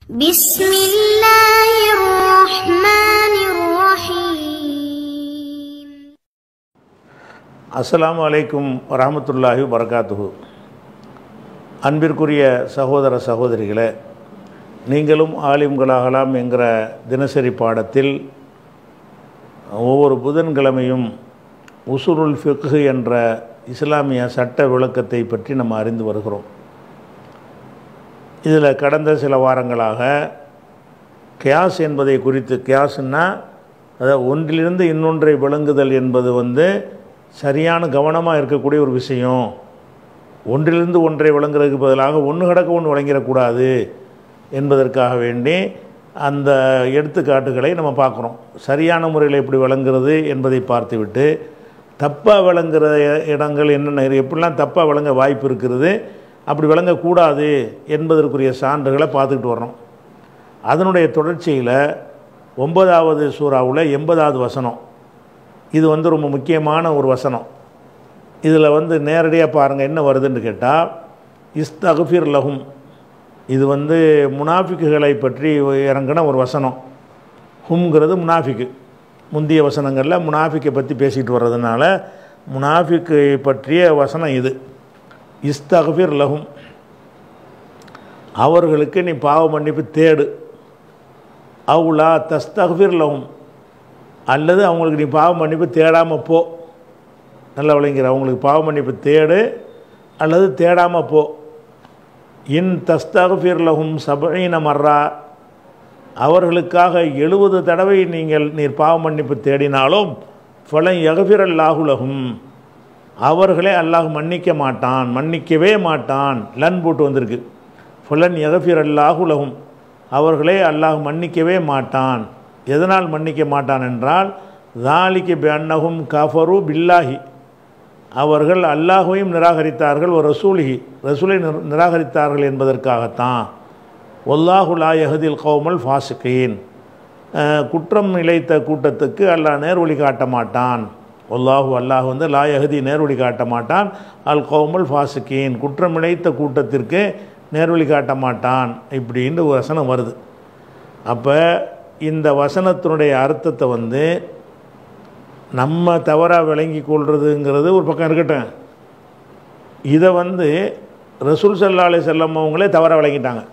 بسم الله الرحمن الرحيم அஸ்ஸலாமு அலைக்கும் வரஹமத்துல்லாஹி வரகாத்துஹு அன்பிற்குரிய சகோதர சகோதரிகளே நீங்களும் ஆலிம்களாகலாம் என்கிற தினசரி பாடத்தில் ஒவ்வொரு புதன்கிழமையும் உசுருல் ஃபிக்ஹு என்ற இஸ்லாமிய சட்ட விளக்கத்தை பற்றி நம்ம அறிந்து வருகிறோம் இதில் கடந்த சில வாரங்களாக கியாஸ் என்பதை குறித்து கியாஸ்னா அதாவது ஒன்றிலிருந்து இன்னொன்றை விளங்குதல் என்பது வந்து சரியான கவனமாக இருக்கக்கூடிய ஒரு விஷயம் ஒன்றிலிருந்து ஒன்றை விளங்குறதுக்கு பதிலாக ஒன்று கிடக்க ஒன்று விளங்கிடக்கூடாது என்பதற்காக வேண்டி அந்த எடுத்துக்காட்டுகளை நம்ம பார்க்குறோம் சரியான முறையில் எப்படி விளங்குறது என்பதை பார்த்துவிட்டு தப்பாக விளங்குற இடங்கள் என்னென்ன எப்படிலாம் தப்பாக விளங்க வாய்ப்பு இருக்கிறது அப்படி விளங்கக்கூடாது என்பதற்குரிய சான்றுகளை பார்த்துக்கிட்டு வர்றோம் அதனுடைய தொடர்ச்சியில் ஒன்பதாவது சூறாவில் எண்பதாவது வசனம் இது வந்து ரொம்ப முக்கியமான ஒரு வசனம் இதில் வந்து நேரடியாக பாருங்கள் என்ன வருதுன்னு கேட்டால் இஸ்தகுஃபிர் லஹும் இது வந்து முனாஃபிக்குகளை பற்றி இறங்கின ஒரு வசனம் ஹும்ங்கிறது முனாஃபிக்கு முந்தைய வசனங்களில் முனாஃபிக்கை பற்றி பேசிக்கிட்டு வர்றதுனால முனாஃபிக்கை பற்றிய வசனம் இது இஸ்தகுஃபிர் லஹும் அவர்களுக்கு நீ பாவ மன்னிப்பு தேடு அவுலா தஸ்தகுஃபிர் லஹும் அல்லது அவங்களுக்கு நீ பாவ மன்னிப்பு தேடாமல் போ நல்ல விளைங்கிற அவங்களுக்கு பாவ மன்னிப்பு தேடு அல்லது தேடாமல் போ இன் தஸ்தகுஃபிர் லஹும் சபீன மர்ரா அவர்களுக்காக எழுபது தடவை நீங்கள் நீர் பாவ மன்னிப்பு தேடினாலும் ஃபலன் யகஃபிர் அல்லாஹுலகும் அவர்களே அல்லாஹ் மன்னிக்க மாட்டான் மன்னிக்கவே மாட்டான் லன் போட்டு வந்திருக்கு ஃபலன் யகஃபிர் அல்லாஹுலகும் அவர்களே அல்லாஹ் மன்னிக்கவே மாட்டான் எதனால் மன்னிக்க மாட்டான் என்றால் தாலிக்கு பென்னகும் கஃபரு பில்லாஹி அவர்கள் அல்லாஹுவையும் நிராகரித்தார்கள் ஒரு ரசூலிஹி ரசூலை நிர- நிராகரித்தார்கள் என்பதற்காகத்தான் ஒல்லாஹு லா யஹதில் கௌமல் ஃபாசிகீன் அஹ், குற்றம் இழைத்த கூட்டத்துக்கு அல்லாஹ் நேர்வழி காட்ட மாட்டான் ஒல்லாஹு அல்லாஹ் வந்து லா யஹதி நேர்வழி காட்ட மாட்டான் அல் கௌமல் ஃபாசிகீன் குற்றம் இழைத்த கூட்டத்திற்கு நேர்வழி காட்ட மாட்டான் இப்படின்னு ஒரு வசனம் வருது அப்போ இந்த வசனத்தினுடைய அர்த்தத்தை வந்து நம்ம தவறாக விளங்கி கொள்றதுங்கிறது ஒரு பக்கம் இருக்கட்டும் இதை வந்து ரசூல் சல்லா அலி செல்லம் அவங்களே தவறாக விளங்கிட்டாங்க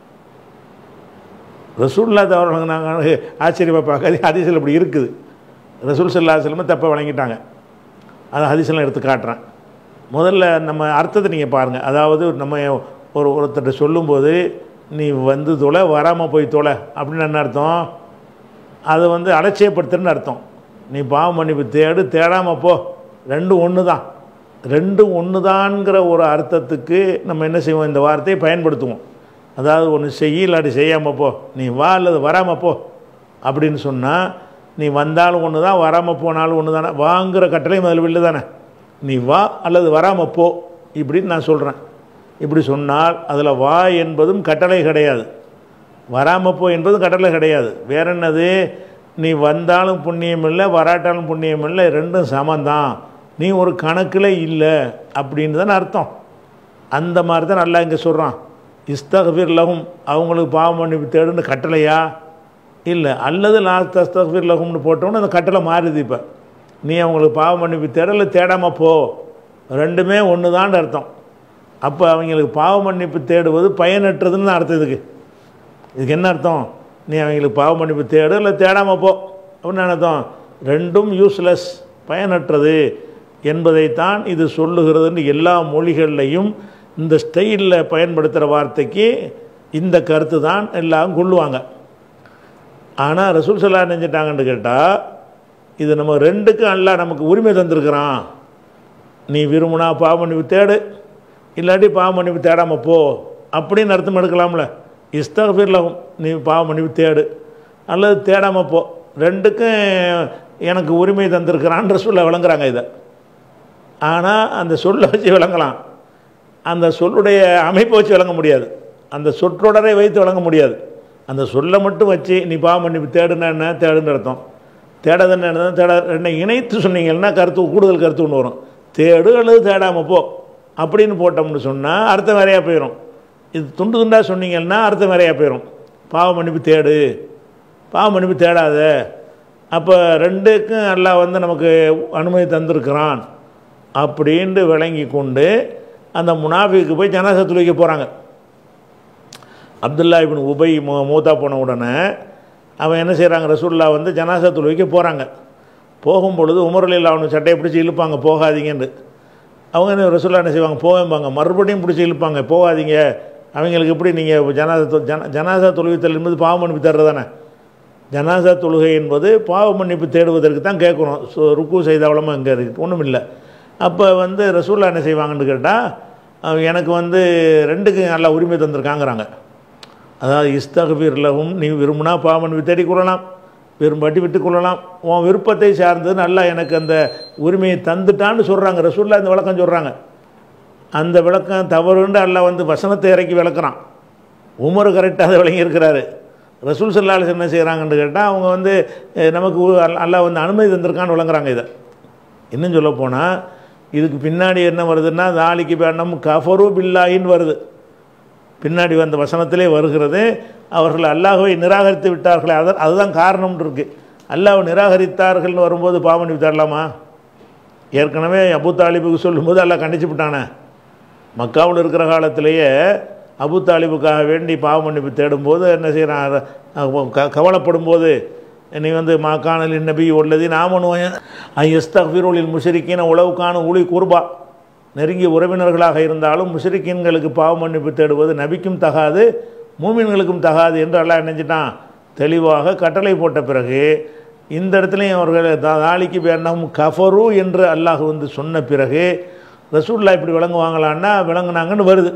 ரசூல்லா தவறு வழங்கினாங்க ஆச்சரியமாக பார்க்காது ஹதீஸில் இப்படி இருக்குது ரசூல் சல்லா செல்லமே தப்பாக வழங்கிட்டாங்க அதை ஹதீஸெல்லாம் எடுத்து காட்டுறேன் முதல்ல நம்ம அர்த்தத்தை நீங்கள் பாருங்கள் அதாவது நம்ம ஒரு ஒருத்தர்கிட்ட சொல்லும்போது நீ வந்து தொலை வராமல் போய் தொலை அப்படின்னு என்ன அர்த்தம் அதை வந்து அலட்சியப்படுத்துன்னு அர்த்தம் நீ பாவ மன்னிப்பு தேடு தேடாமல் போ ரெண்டும் ஒன்று தான் ரெண்டும் ஒன்று தான்ங்கிற ஒரு அர்த்தத்துக்கு நம்ம என்ன செய்வோம் இந்த வார்த்தையை பயன்படுத்துவோம் அதாவது ஒன்று செய் இல்லாட்டி செய்யாமல் போ நீ வா அல்லது வராமல் போ அப்படின்னு சொன்னால் நீ வந்தாலும் ஒன்று தான் வராமல் போனாலும் ஒன்று தானே வாங்குற கட்டளை முதல்ல வில்லு தானே நீ வா அல்லது வராமல் போ இப்படின்னு நான் சொல்கிறேன் இப்படி சொன்னால் அதில் வா என்பதும் கட்டளை கிடையாது வராமல் போ என்பதும் கட்டளை கிடையாது வேற என்னது நீ வந்தாலும் புண்ணியம் இல்லை வராட்டாலும் புண்ணியம் இல்லை ரெண்டும் சமந்தான் நீ ஒரு கணக்கில் இல்லை அப்படின்னு தானே அர்த்தம் அந்த மாதிரி தான் நல்லா இங்கே சொல்கிறான் இஸ்தகஃபிர் லகும் அவங்களுக்கு பாவம் மன்னிப்பு தேடுன்னு கட்டளையா இல்லை அல்லது லாஸ்ட் அஸ்தகஃபிர் லகும்னு போட்டோன்னு அந்த கட்டளை மாறுது இப்போ நீ அவங்களுக்கு பாவம் மன்னிப்பு தேட இல்லை தேடாமல் போ ரெண்டுமே ஒன்று தான் அர்த்தம் அப்போ அவங்களுக்கு பாவ மன்னிப்பு தேடுவது பயனற்றதுன்னு தான் அர்த்தம் இதுக்கு இதுக்கு என்ன அர்த்தம் நீ அவங்களுக்கு பாவ மன்னிப்பு தேடு இல்லை தேடாமல் போ அப்படின்னு என்ன அர்த்தம் ரெண்டும் யூஸ்லெஸ் பயனற்றது என்பதைத்தான் இது சொல்லுகிறதுன்னு எல்லா மொழிகள்லையும் இந்த ஸ்டைலில் பயன்படுத்துகிற வார்த்தைக்கு இந்த கருத்து தான் எல்லாம் கொள்ளுவாங்க ஆனால் ரசூல் சல்லா நினைஞ்சிட்டாங்கன்னு கேட்டால் இது நம்ம ரெண்டுக்கும் அல்லாஹ் நமக்கு உரிமை தந்திருக்கிறான் நீ விரும்புனா பாவ மன்னிப்பு தேடு இல்லாட்டி பாவ மன்னிப்பு தேடாமல் போ அப்படின்னு அர்த்தம் எடுக்கலாம்ல இஸ்தகஃபிர்லகும் நீ பாவ மன்னிப்பு தேடு அல்லது தேடாமல் போ ரெண்டுக்கும் எனக்கு உரிமை தந்திருக்கிறான்ற சொல்ல விளங்குறாங்க இதை ஆனால் அந்த சொல்லை வச்சு விளங்கலாம் அந்த சொல்லுடைய அமைப்பை வச்சு விளங்க முடியாது அந்த சொற்றொடரை வைத்து விளங்க முடியாது அந்த சொல்லை மட்டும் வச்சு நீ பாவ மன்னிப்பு தேடுனா என்ன தேடுன்னு அர்த்தம் தேடாதுன்னு என்ன தேட ரெண்டை இணைத்து சொன்னீங்கன்னா கருத்து கூடுதல் கருத்து ஒன்று வரும் தேடு அல்லது தேடாமல் போ அப்படின்னு போட்டோம்னு சொன்னால் அர்த்தம் வேறையாக போயிடும் இது துண்டு துண்டாக சொன்னீங்கன்னா அர்த்தம் வேறையாக போயிடும் பாவ மன்னிப்பு தேடு பாவ மன்னிப்பு தேடாத அப்போ ரெண்டுக்கும் அல்லாஹ் வந்து நமக்கு அனுமதி தந்திருக்கிறான் அப்படின்ட்டு விளங்கி கொண்டு அந்த முனாஃபிக்கு போய் ஜனாசா துளைக்க போகிறாங்க அப்துல்லா இபின் உபை மூ மூத்தா போன உடனே அவன் என்ன செய்கிறாங்க ரசூல்லா வந்து ஜனாசா தொழுவைக்கு போகிறாங்க போகும்பொழுது உமரில் அவனு சட்டையை பிடிச்சி இழுப்பாங்க போகாதீங்கன்னு அவங்க என்ன ரசூல்லா என்ன செய்வாங்க போவேம்பாங்க மறுபடியும் பிடிச்சி இழுப்பாங்க போகாதீங்க அவங்களுக்கு எப்படி நீங்கள் ஜனாசா தொ- ஜன ஜனாசா தொழுவித்தல் என்பது பாவ மன்னிப்பு தர்றது தானே ஜனாசா தொழுகை என்பது பாவ மன்னிப்பு தேடுவதற்கு தான் கேட்குறோம் ஸோ ருக்கு செய்தாவளமாக இங்கே இருக்குது ஒன்றும் இல்லை அப்போ வந்து ரசூல்லா என்ன செய்வாங்கன்னு கேட்டால் எனக்கு வந்து ரெண்டுக்கு நல்லா உரிமை தந்திருக்காங்கிறாங்க அதாவது இஸ்தகபீர் லகும் நீ விரும்பினா பாவன் தேடிக் கொள்ளலாம் விரும்பாட்டி விட்டுக் கொள்ளலாம் உன் விருப்பத்தை சார்ந்து நல்லா எனக்கு அந்த உரிமையை தந்துட்டான்னு சொல்கிறாங்க ரசூல்லா இந்த விளக்கம் சொல்கிறாங்க அந்த விளக்கம் தவறுன்னு அல்லாஹ் வந்து வசனத்தை இறக்கி விளக்குறான் உமர் கரெக்டாக அதை விளங்கியிருக்கிறாரு ரசூல் சல்லாஹ் என்ன செய்கிறாங்கன்னு கேட்டால் அவங்க வந்து அஹ், நமக்கு உ- அல்ல- அல்லாஹ் வந்து அனுமதி தந்திருக்கான்னு விளங்குறாங்க இதை இன்னும் சொல்ல போனால் இதுக்கு பின்னாடி என்ன வருதுன்னா நாளைக்கு வேணும் கஃபரு பில்லாயின்னு வருது பின்னாடி வந்த வசனத்திலே வருகிறது அவர்கள் அல்லாஹ்வை நிராகரித்து விட்டார்களே அது அதுதான் காரணம்னு இருக்கு அல்லாஹ்வை நிராகரித்தார்கள்னு வரும்போது பாவம் வித்தாடலாமா ஏற்கனவே அபு தாலிபுக்கு சொல்லும்போது அல்லாஹ் கண்டிச்சு விட்டானே மக்காவில் இருக்கிற காலத்திலேயே அபு தாலிபுக்காக வேண்டி பாவ மன்னிப்பு தேடும்போது என்ன செய்கிறான் க கவலைப்படும் போது நீ வந்து மாக்கானலின் நபி உள்ளது நாமனுவய ஐயஸ்தஃபிரோலில் முஷரிக்கின உளவுக்கான ஊழி கூர்பா நெருங்கிய உறவினர்களாக இருந்தாலும் முஷரிக்கீன்களுக்கு பாவ மன்னிப்பு தேடுவது நபிக்கும் தகாது மூமின்களுக்கும் தகாது என்று அல்லாஹ் நினைச்சிட்டான் தெளிவாக கட்டளை போட்ட பிறகு இந்த இடத்துலையும் அவர்கள் தா- தாலிக்கு வேண்டாம் கஃபரு என்று அல்லாஹ் வந்து சொன்ன பிறகு ரசூல்லா இப்படி விளங்குவாங்களான்னா விளங்குனாங்கன்னு வருது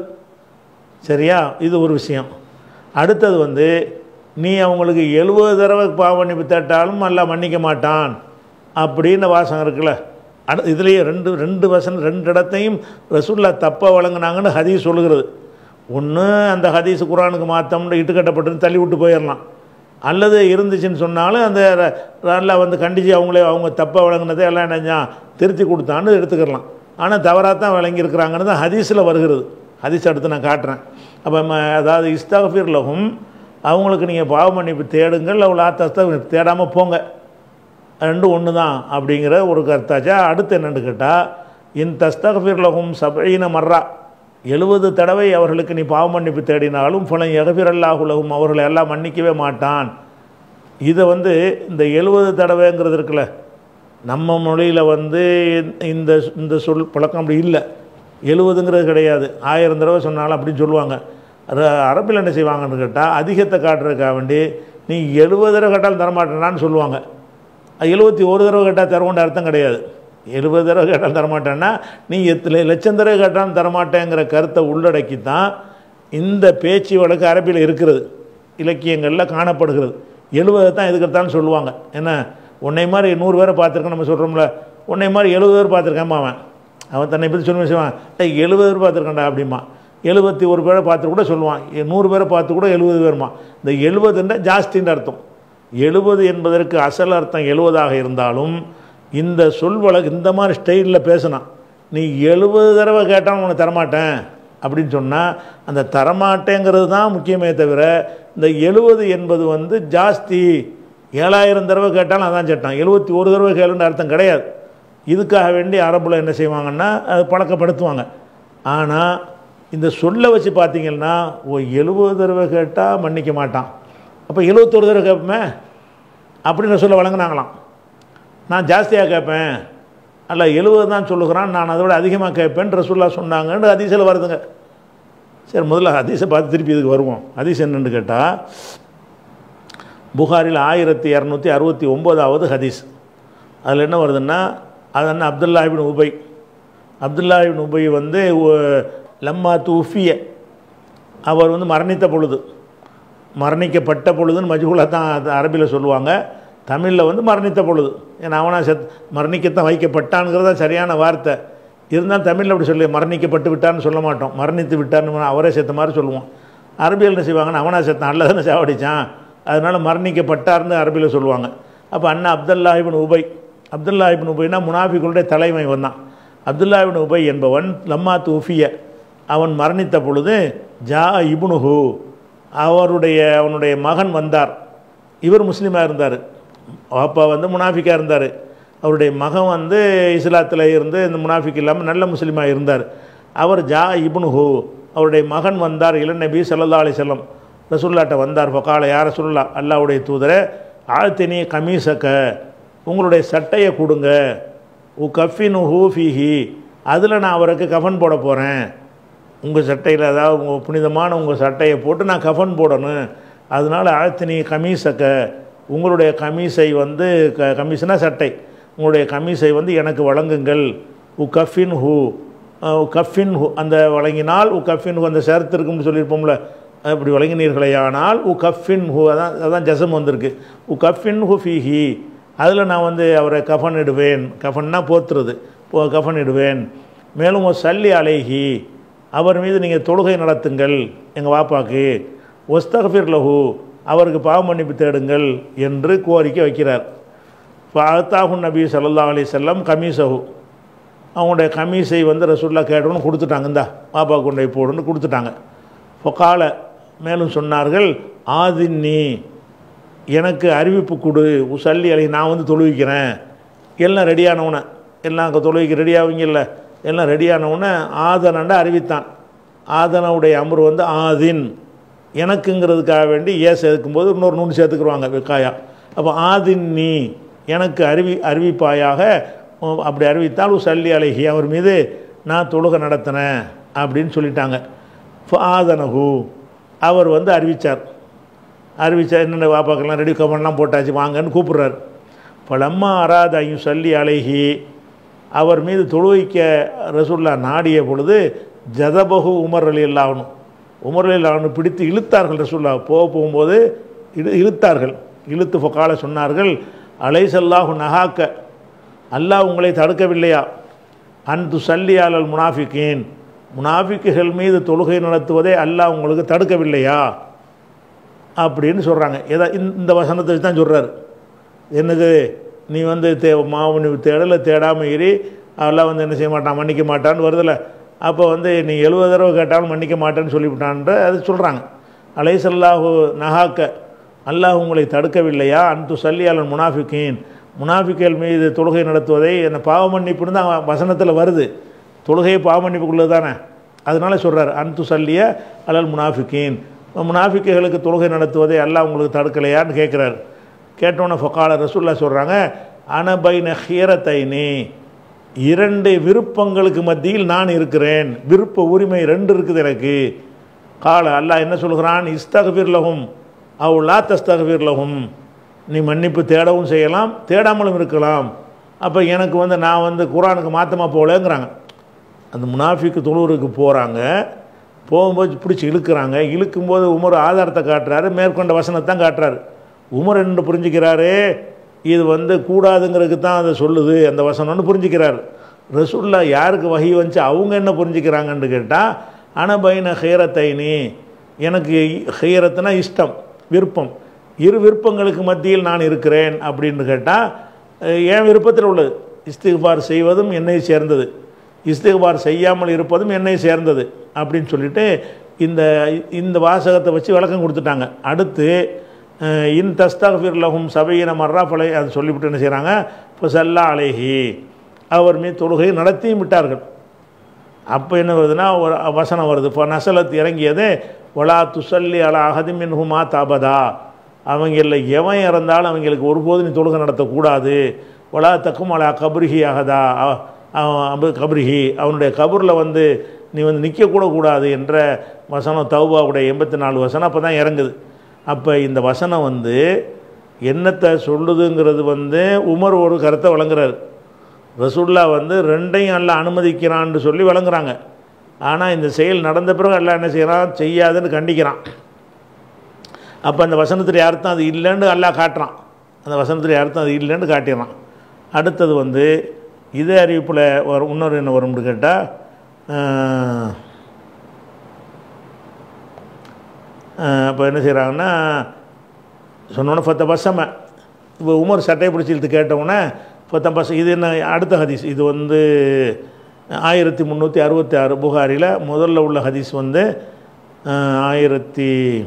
சரியா இது ஒரு விஷயம் அடுத்தது வந்து நீ அவங்களுக்கு எழுபது தடவை பாவமன்னிப்பு தேட்டாலும் அல்லாஹ் மன்னிக்க மாட்டான் அப்படின்னு வாசகம் இருக்குல்ல அடு இதுலேயே ரெண்டு ரெண்டு வசனம் ரெண்டு இடத்தையும் ரசூல்லா தப்பாக வழங்குனாங்கன்னு ஹதீஸ் சொல்லுகிறது ஒன்று அந்த ஹதீஸ் குரானுக்கு மாற்றம்னு இட்டுக்கட்டப்பட்டு தள்ளி விட்டு போயிடலாம் அல்லது இருந்துச்சுன்னு சொன்னாலும் அந்த ர- அல்லாஹ் வந்து கண்டிச்சு அவங்களே அவங்க தப்பாக வழங்கினதை எல்லாம் என்ன திருத்தி கொடுத்தான்னு எடுத்துக்கலாம் ஆனால் தவறாக தான் வழங்கியிருக்கிறாங்கன்னு தான் ஹதீஸில் வருகிறது ஹதீஸ் அடுத்து நான் காட்டுறேன் அப்போ அதாவது இஸ்தாஃபிர் லஹும் அவங்களுக்கு நீங்கள் பாவ மன்னிப்பு தேடுங்கள் அவ்வளோ ஆத்தஸ்தா தேடாமல் போங்க ரெண்டும் ஒன்று தான் அப்படிங்கிற ஒரு கருத்தாச்சா அடுத்து என்னன்னு கேட்டால் இன் தஸ்தகஃபிர் லஹும் சபையின மர்ரா எழுபது தடவை அவர்களுக்கு நீ பாவ மன்னிப்பு தேடினாலும் புலன் எகபிரல்லாஹு லஹும் அவர்களை எல்லாம் மன்னிக்கவே மாட்டான் இதை வந்து இந்த எழுபது தடவைங்கிறது இருக்குல்ல நம்ம மொழியில் வந்து இந்த இந்த சொல் பழக்கம் அப்படி இல்லை எழுபதுங்கிறது கிடையாது ஆயிரம் தடவை சொன்னாலும் அப்படின்னு சொல்லுவாங்க ர- அரபில் என்ன செய்வாங்கன்னு கேட்டால் அதிகத்தை காட்டுறதுக்காக வேண்டி நீ எழுபது தடவை கேட்டாலும் தரமாட்டேனான்னு சொல்லுவாங்க எழுபத்தி ஒரு தடவை கேட்டால் தருவோன்ற அர்த்தம் கிடையாது எழுபது தடவை கேட்டாலும் தரமாட்டேன்னா நீ எத்தனை லட்சம் தடவை கேட்டாலும் தரமாட்டேங்கிற கருத்தை உள்ளடக்கி தான் இந்த பேச்சு வழக்கு அரபியில் இருக்கிறது இலக்கியங்களில் காணப்படுகிறது எழுபது தான் எதுக்கத்தான் சொல்லுவாங்க என்ன உன்னை மாதிரி நூறு பேரை பார்த்துருக்கேன் நம்ம சொல்கிறோம்ல உன்னை மாதிரி எழுபது பேர் பார்த்துருக்கேன் அவன் அவன் தன்னை பற்றி சொல்லி செய்வான் ஏய் எழுபது பேர் பார்த்துருக்கேன்டா அப்படிமா எழுபத்தி ஒரு பேரை பார்த்து கூட சொல்லுவான் எ- நூறு பேரை பார்த்து கூட எழுபது பேருமா இந்த எழுபதுன்ற ஜாஸ்தின்ற அர்த்தம் எழுபது என்பதற்கு அசல் அர்த்தம் எழுபதாக இருந்தாலும் இந்த சொல் வழக்கு இந்த மாதிரி ஸ்டைலில் பேசினான் நீ எழுபது தடவை கேட்டாலும் உனக்கு தரமாட்டேன் அப்படின்னு சொன்னால் அந்த தரமாட்டேங்கிறது தான் முக்கியமே தவிர இந்த எழுபது என்பது வந்து ஜாஸ்தி ஏழாயிரம் தடவை கேட்டாலும் அதான் சட்டம் எழுபத்தி ஒரு தடவை கேளுன்ற அர்த்தம் கிடையாது இதுக்காக வேண்டி அரபுல என்ன செய்வாங்கன்னா அது பழக்கப்படுத்துவாங்க ஆனால் இந்த சொல்லை வச்சு பார்த்தீங்கன்னா ஓ எழுபது தடவை கேட்டால் மன்னிக்க மாட்டான் அப்போ எழுபத்தொரு தடவை கேட்போமே அப்படின்னு சொல்ல வழங்கினாங்களாம் நான் ஜாஸ்தியாக கேட்பேன் அல்ல எழுபது தான் சொல்லுகிறான் நான் அதை விட அதிகமாக கேட்பேன் ரசூல்லா சொன்னாங்கன்னு ஹதீஸில் வருதுங்க சரி முதல்ல ஹதீஸை பார்த்து திருப்பி இதுக்கு வருவோம் ஹதீஸ் என்னன்னு கேட்டால் புகாரில் ஆயிரத்தி இரநூத்தி அறுபத்தி ஒம்போதாவது ஹதீஸ் அதில் என்ன வருதுன்னா அது என்ன Abdullah ibn Ubayy Abdullah ibn Ubayy வந்து ஒ- லம்மா தூஃபிய அவர் வந்து மரணித்த பொழுது மரணிக்கப்பட்ட பொழுதுன்னு மஜ்ஹூலாக தான் அது அரபியில் சொல்லுவாங்க தமிழில் வந்து மரணித்த பொழுது ஏன்னா அவனா செத் மரணிக்கத்தான் வைக்கப்பட்டான்ங்கிறது தான் சரியான வார்த்தை இருந்தாலும் தமிழில் அப்படி சொல்லி மரணிக்கப்பட்டு விட்டான்னு சொல்ல மாட்டோம் மரணித்து விட்டான்னு அவரே செத்த மாதிரி சொல்லுவோம் அரபியில் என்ன செய்வாங்கன்னா அவனா செத்தான் அல்ல தானே சாவடிச்சான் அதனால் மரணிக்கப்பட்டார்னு அரபியில் சொல்லுவாங்க அப்போ அண்ணா Abdullah ibn Ubayy Abdullah ibn உபைனா முனாஃபிகளுடைய தலைமை வந்தான் அப்துல்லா இபின் உபை என்பவன் லம்மா தூஃபிய அவன் மரணித்த பொழுது ஜா இபுனுஹு அவருடைய அவனுடைய மகன் வந்தார் இவர் முஸ்லீமாக இருந்தார் அப்பா வந்து முனாஃபிக்காக இருந்தார் அவருடைய மகன் வந்து இஸ்லாத்தில் இருந்து இந்த முனாஃபிக் இல்லாமல் நல்ல முஸ்லீமாக இருந்தார் அவர் ஜா இப்னுஹு அவருடைய மகன் வந்தார் இளநபி நபி ஸல்லல்லாஹு அலைஹி வஸல்லம் ரசூல்லாட்ட வந்தார் ஃபகால யார் ரசூல்லா அல்லாஹ்வுடைய தூதரை ஆழ்த்தினி கமீசக்க உங்களுடைய சட்டையை கொடுங்க உ கஃபின் ஹூஃபிஹி அதில் நான் அவருக்கு கஃன் போட போகிறேன் உங்கள் சட்டையில் அதாவது உங்கள் புனிதமான உங்கள் சட்டையை போட்டு நான் கஃன் போடணும் அதனால் ஆழ்த்தினி கமீசக்க உங்களுடைய கமீஸை வந்து க கமீஸ்னா சட்டை உங்களுடைய கமீஸை வந்து எனக்கு வழங்குங்கள் உ கஃபின் ஹூ உ கஃபின் ஹூ அந்த வழங்கினால் உ கஃபின் ஹூ அந்த சேர்த்து இருக்கும்னு சொல்லியிருப்போம்ல அப்படி வழங்கினீர்களேயானால் உ கஃபின் ஹூ அதான் அதான் ஜசம் வந்திருக்கு உ கஃபின் ஹூ ஃபீஹி அதில் நான் வந்து அவரை கஃன் இடுவேன் கஃன்னா போத்துறது போ கஃன் இடுவேன் மேலும் ஒரு சல்லி அலைஹி அவர் மீது நீங்கள் தொழுகை நடத்துங்கள் எங்கள் வாப்பாக்கு ஒஸ்தகஃபிர் லஹு அவருக்கு பாவ மன்னிப்பு தேடுங்கள் என்று கோரிக்கை வைக்கிறார் ஃபாத்தாஹு நபி ஸல்லல்லாஹு அலைஹி வஸல்லம் கமீசஹு அவங்களுடைய கமீஸை வந்து ரசூல்லா கேட்டோன்னு கொடுத்துட்டாங்க இந்தா பாப்பா கொண்டு போய் போடுன்னு கொடுத்துட்டாங்க ஃபொக்கால மேலும் சொன்னார்கள் ஆதின்னி எனக்கு அறிவிப்பு கொடு உசல்லி அலை நான் வந்து தொழுவிக்கிறேன் எல்லாம் ரெடியானவுனே எல்லாம் அங்கே தொழுவிக்க ரெடியாவீங்கல்ல எல்லாம் ரெடியானவுடனே ஆதனண்ட அறிவித்தான் ஆதனவுடைய அமர் வந்து ஆதின் எனக்குங்கிறதுக்காக வேண்டி ஏ சேர்க்கும்போது இன்னொரு நூன் சேர்த்துக்குருவாங்க வெக்காயா அப்போ ஆதின் நீ எனக்கு அறிவி அறிவிப்பாயாக உம், அப்படி அறிவித்தால் சல்லி அழகி அவர் மீது நான் தொழுகை நடத்தினேன் அப்படின்னு சொல்லிட்டாங்க ஆதனஹு அவர் வந்து அறிவித்தார் அறிவிச்சா என்னென்ன வாப்பாக்கெல்லாம் ரெடி கமெண்ட்லாம் போட்டாச்சு வாங்கன்னு கூப்பிட்றாரு பலம்மா அராத ஐயும் சொல்லி அழகி அவர் மீது தொழுவிக்க ரசூல்லா நாடிய பொழுது ஜதபகு உமர் அலி அல்லாஹ்னு உமர் அலி அல்லாஹ்னு பிடித்து இழுத்தார்கள் ரசூல்லா போக போகும்போது இழு இழுத்தார்கள் இழுத்து ஃபொக்கால சொன்னார்கள் அலைசல்லாஹு நகாக்க அல்லாஹ் உங்களை தடுக்கவில்லையா அன்து சல்லி அலல் முனாஃபிக்கீன் முனாஃபிக்குகள் மீது தொழுகை நடத்துவதை அல்லாஹ் உங்களுக்கு தடுக்கவில்லையா அப்படின்னு சொல்கிறாங்க எதா இந்த- இந்த வசனத்தை வச்சு தான் சொல்கிறாரு என்னது நீ வந்து தே மாவனி தேடலை தேடாமல் இரு அதெல்லாம் வந்து என்ன செய்ய மாட்டான் மன்னிக்க மாட்டான்னு வருதுல்ல அப்போ வந்து நீ எழுபது தடவை கேட்டாலும் மன்னிக்க மாட்டேன்னு சொல்லிவிட்டான்ற அது சொல்கிறாங்க அலைசல்லாஹு நகாக்க அல்லாஹ் உங்களை தடுக்கவில்லையா அன்து சல்லியாளன் முனாஃபிக்கீன் முனாஃபிக்கள் மீது தொழுகை நடத்துவதை என்ன பாவ மன்னிப்புன்னு தான் வசனத்தில் வருது தொழுகையை பாவ மன்னிப்புக்குள்ளே தானே அதனால சொல்கிறார் அன்து சல்லிய அலல் முனாஃபிக்கீன் முனாஃபிக்குகளுக்கு தொழுகை நடத்துவதை அல்லாஹ் உங்களுக்கு தடுக்கலையான்னு கேட்குறாரு கேட்டோன்னே ஃபொக்கால ரசூல்லா சொல்கிறாங்க அனபைன ஹீரத்தைனி இரண்டு விருப்பங்களுக்கு மத்தியில் நான் இருக்கிறேன் விருப்ப உரிமை ரெண்டு இருக்குது எனக்கு கால அல்லாஹ் என்ன சொல்கிறான் இஸ்தகபீர் லகும் அவ் லா தஸ்தகபீர் லகும் நீ மன்னிப்பு தேடவும் செய்யலாம் தேடாமலும் இருக்கலாம் அப்போ எனக்கு வந்து நான் வந்து குரானுக்கு மாற்றமாக போகலங்கிறாங்க அந்த முனாஃபிக்கு தொழுவுருக்கு போகிறாங்க போகும்போது பிடிச்சி இழுக்கிறாங்க இழுக்கும்போது உமர் ஆதாரத்தை காட்டுறாரு மேற்கொண்ட வசனத்தான் காட்டுறாரு உமர் என்ன புரிஞ்சுக்கிறாரு இது வந்து கூடாதுங்கிறதுக்கு தான் அதை சொல்லுது அந்த வசனம்னு புரிஞ்சுக்கிறார் ரசூல்லா யாருக்கு வகை வந்துச்சு அவங்க என்ன புரிஞ்சுக்கிறாங்கன்னு கேட்டால் அனபைன ஹேரத்தைனி எனக்கு ஹேரத்துனா இஷ்டம் விருப்பம் இரு விருப்பங்களுக்கு மத்தியில் நான் இருக்கிறேன் அப்படின்னு கேட்டால் என் விருப்பத்தில் உள்ளது இஸ்திக்பார் செய்வதும் என்னை சேர்ந்தது இஸ்திக்பார் செய்யாமல் இருப்பதும் என்னை சேர்ந்தது அப்படின்னு சொல்லிட்டு இந்த இந்த வாசகத்தை வச்சு விளக்கம் கொடுத்துட்டாங்க அடுத்து அஹ், இன் தஸ்தகஃபிர் லஹும் சபையின மர்ரா பலை அது சொல்லிவிட்டு என்ன செய்கிறாங்க இப்போ சல்லா அலேஹி அவர் மீது தொழுகை நடத்தியும் விட்டார்கள் அப்போ என்ன வருதுன்னா ஒரு வசனம் வருது இப்போ நசலத் இறங்கியது ஒலா துசல்லி அலா அகதிமின் ஹுமா தாபதா அவங்கள எவன் இறந்தாலும் அவங்களுக்கு ஒருபோதும் நீ தொழுகை நடத்தக்கூடாது ஒலா தக்கும் அலா கபரிஹி அகதா அ- அவன் அபு கபரிஹி அவனுடைய கபரில் வந்து நீ வந்து நிற்கக்கூட கூடாது என்ற வசனம் தௌபாவுடைய எண்பத்தி நாலு வசனம் அப்போ தான் இறங்குது அப்போ இந்த வசனம் வந்து என்னத்தை சொல்லுதுங்கிறது வந்து உமர் ஒரு கருத்தை வழங்குறாரு ரசூல்லா வந்து ரெண்டையும் அல்ல அனுமதிக்கிறான்னு சொல்லி வழங்குறாங்க ஆனால் இந்த செயல் நடந்த பிறகு அல்லாஹ் என்ன செய்கிறான் செய்யாதுன்னு கண்டிக்கிறான் அப்போ அந்த வசனத்துடைய அர்த்தம் அது இல்லைன்னு அல்லாஹ் காட்டுறான் அந்த வசனத்துடைய அர்த்தம் அது இல்லைன்னு காட்டிடுறான் அடுத்தது வந்து இதே அறிவிப்பில் வரும் இன்னொரு என்ன வரும்னு கேட்டால் இப்போ என்ன செய்கிறாங்கன்னா சொன்னோன்னே ஃபத்த பசம இப்போ உமர் சட்டையை பிடிச்சி இழுத்து கேட்டவுடனே ஃபத்த பச இது என்ன அடுத்த ஹதீஸ் இது வந்து ஆயிரத்தி முந்நூற்றி அறுபத்தி ஆறு புகாரில் முதல்ல உள்ள ஹதீஸ் வந்து அஹ், ஆயிரத்தி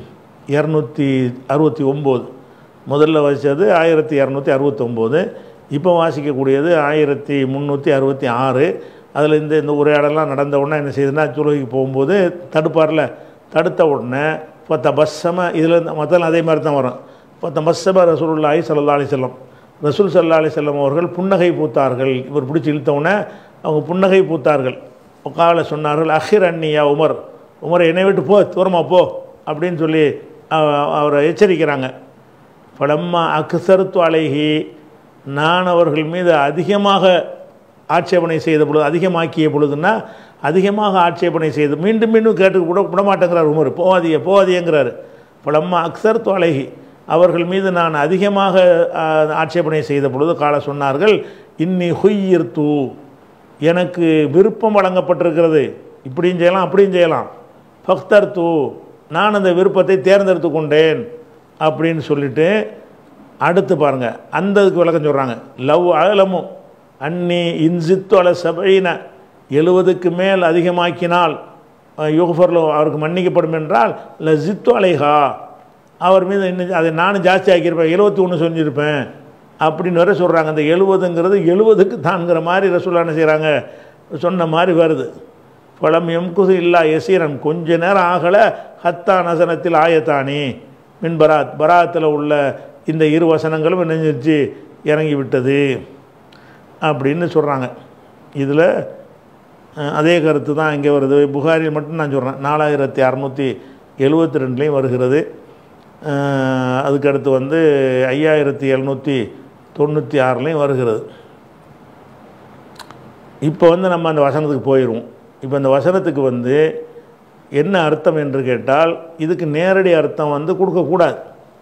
இரநூத்தி அறுபத்தி ஒம்பது முதல்ல வச்சது ஆயிரத்தி இரநூத்தி அறுபத்தொம்போது இப்போ வாசிக்கக்கூடியது ஆயிரத்தி முந்நூற்றி அறுபத்தி ஆறு அதில் இந்த இந்த உரையாடலாம் நடந்த உடனே என்ன செய்யுதுன்னா தொழுகைக்கு போகும்போது தடுப்பார்ல தடுத்த உடனே இப்போ தபஸ்ஸம இதில் மொத்தம் அதே மாதிரி தான் வரும் இப்போ தபஸ்ஸம ரசூலுல்லாஹி ஸல்லல்லாஹு அலைஹி வஸல்லம் ரசூல் ஸல்லல்லாஹு அலைஹி வஸல்லம் அவர்கள் புன்னகை பூத்தார்கள் இவர் பிடிச்சி இழுத்த உடனே அவங்க புன்னகை பூத்தார்கள் உக்கால சொன்னார்கள் அஹிர் அன்னியா உமர் உமர் என்னை விட்டு போ தூரமா போ அப்படின்னு சொல்லி அவ- அவரை எச்சரிக்கிறாங்க பலம்மா அக்சருத்து அலைஹி நான் அவர்கள் மீது அதிகமாக ஆட்சேபனை செய்த பொழுது அதிகமாக்கிய பொழுதுன்னா அதிகமாக ஆட்சேபனை செய்து மீண்டும் மீண்டும் கேட்டு கூட விட மாட்டேங்கிறார் உமர் போவாதிய போவாதியங்கிறார் பலம்மா அக்சருத்து அலைஹி அவர்கள் மீது நான் அதிகமாக ஆ, ஆட்சேபனை செய்த பொழுது கால சொன்னார்கள் இன்னி ஹுய்யிர்த்து எனக்கு விருப்பம் வழங்கப்பட்டிருக்கிறது இப்படியும் செய்யலாம் அப்படியும் செய்யலாம் ஃபக்தர் தூ நான் அந்த விருப்பத்தை தேர்ந்தெடுத்து கொண்டேன் அப்படின்னு சொல்லிட்டு அடுத்து பாருங்க அந்த இதுக்கு விளக்கம் சொல்கிறாங்க லவ் அகலமும் அன்னி இன்சித்து அல சபையின எழுவதுக்கு மேல் அதிகமாக்கினால் யுகஃபர்லோ அவருக்கு மன்னிக்கப்படும் என்றால் ல ஜித்து அலைஹா அவர் மீது இன்னும் அதை நானும் ஜாஸ்தி ஆக்கியிருப்பேன் எழுபத்தி ஒன்று சொல்லியிருப்பேன் அப்படின்னு வேற சொல்கிறாங்க அந்த எழுபதுங்கிறது எழுபதுக்கு தான்ங்கிற மாதிரி ரசூலா என்ன செய்கிறாங்க சொன்ன மாதிரி வருது பழம் எம்குது இல்லா எசீரன் கொஞ்ச நேரம் ஆகலை ஹத்தா நசனத்தில் ஆயத்தானி மின் பராத் பராத்தில் உள்ள இந்த இரு வசனங்களும் என்ன செஞ்சுச்சு இறங்கி விட்டது அப்படின்னு சொல்கிறாங்க இதில் அதே கருத்து தான் இங்கே வருது புகாரில் மட்டும் நான் சொல்கிறேன் நாலாயிரத்தி அறநூற்றி எழுபத்தி ரெண்டுலேயும் வருகிறது அஹ், அதுக்கடுத்து வந்து ஐயாயிரத்தி எழுநூற்றி தொண்ணூற்றி ஆறுலேயும் வருகிறது இப்போ வந்து நம்ம அந்த வசனத்துக்கு போயிடுவோம் இப்போ அந்த வசனத்துக்கு வந்து என்ன அர்த்தம் என்று கேட்டால் இதுக்கு நேரடி அர்த்தம் வந்து கொடுக்கக்கூடாது